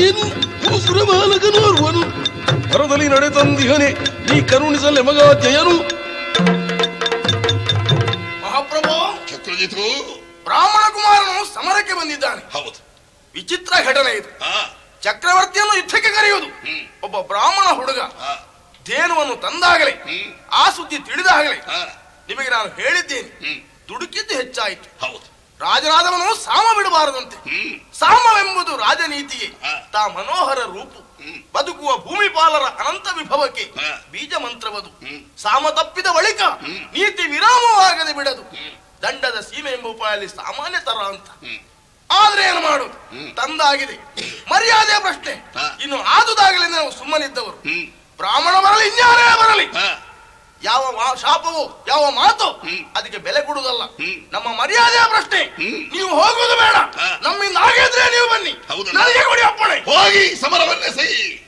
ನೀನು ಉಗ್ರ ಬಾಲಕನೋರ್ವನು ಪರದಲ್ಲಿ ನಡೆತಂದಿಹನೆ ನೀ ಕರುಣಿಸಲೆ ಮಗ ಜಯನು ಮಹಾಪ್ರಭು ಚಕ್ರಜಿತು ಬ್ರಾಹ್ಮಣ ಕುಮಾರನು ಸಮರಕ್ಕೆ ಬಂದಿದ್ದಾನೆ ಹೌದು ವಿಚಿತ್ರ ಘಟನೆ ಇದು ಹಾ ಚಕ್ರವರ್ತಿಯನ್ನು ಯುದ್ಧಕ್ಕೆ ಕರೆಯುವುದು ಹ್ಮ್. ಒಬ್ಬ ಬ್ರಾಹ್ಮಣ ಹುಡುಗ ಹಾ ಧೇನುವನ್ನು ತಂದಾಗಲೇ ಹ್ಮ್. ಆ ಸುದ್ದಿ ತಿಳಿದಾಗಲೇ ಹಾ ನಿಮಗೆ ನಾನು ಹೇಳಿದ್ದೇನೆ ಹ್ಮ್ ದುಡುಕಿದ್ದು ಹೆಚ್ಚಾಯಿತು ಹೌದು ರಾಜನಾದವನು ಸಾಮ ಬಿಡಬಾರದಂತೆ ಹ್ಮ್ ಸಾಮವೆಂಬುದು ರಾಜನೀತಿಗೆ ಹಾ. ತಾ ಮನೋಹರ ರೂಪು ಹ್ಮ್. ಬದುಕುವ ಭೂಮಿಪಾಲರ ಅನಂತ ವಿಭವಕ್ಕೆ ಹಾ. ಬೀಜ ಮಂತ್ರವದು ಹ್ಮ್. ಸಾಮ ತಪ್ಪಿದ ಬಳಿಕ ಹ್ಮ್. ನೀತಿ ವಿರಾಮವಾಗದೆ ಬಿಡದು ದಂಡದ ಸೀಮೆ ಎಂಬ ಉಪಾಯಲ್ಲಿ ಸಾಮಾನ್ಯ ತರ ಅಂತ ಹ್ಮ್ ಆದ್ರೆ ಏನು ಮಾಡುದು ಹ್ಮ್. ತಂದಾಗಿದೆ ಮರ್ಯಾದೆಯ ಪ್ರಶ್ನೆ ಹಾ. ಇನ್ನು ಆದುದಾಗಲೇ ನಾವು ಸುಮ್ಮನಿದ್ದವರು ಹ್ಮ್ ಬ್ರಾಹ್ಮಣ ಬರಲಿ ಇನ್ಯಾರೇ ಬರಲಿ ಹಾ ಯಾವ ಮಾ- ಶಾಪವೋ ಯಾವ ಮಾತು ಹ್ಮ್. ಅದಕ್ಕೆ ಬೆಲೆ ಕೊಡುವುದಲ್ಲ ಹ್ಮ್. ನಮ್ಮ ಮರ್ಯಾದೆಯ ಪ್ರಶ್ನೆ ಹ್ಮ್. ನೀವು ಹೋಗುವುದು ಬೇಡ ಹಾ. ನಮ್ಮಿಂದ ಆಗಿದ್ರೆ ನೀವು ಬನ್ನಿ ಹೌದಲ್ಲ? ನನಗೆ ಕೊಡಿ ಅಪ್ಪಣೆ ಹೋಗಿ ಸಮರವನ್ನೇ ಸೈ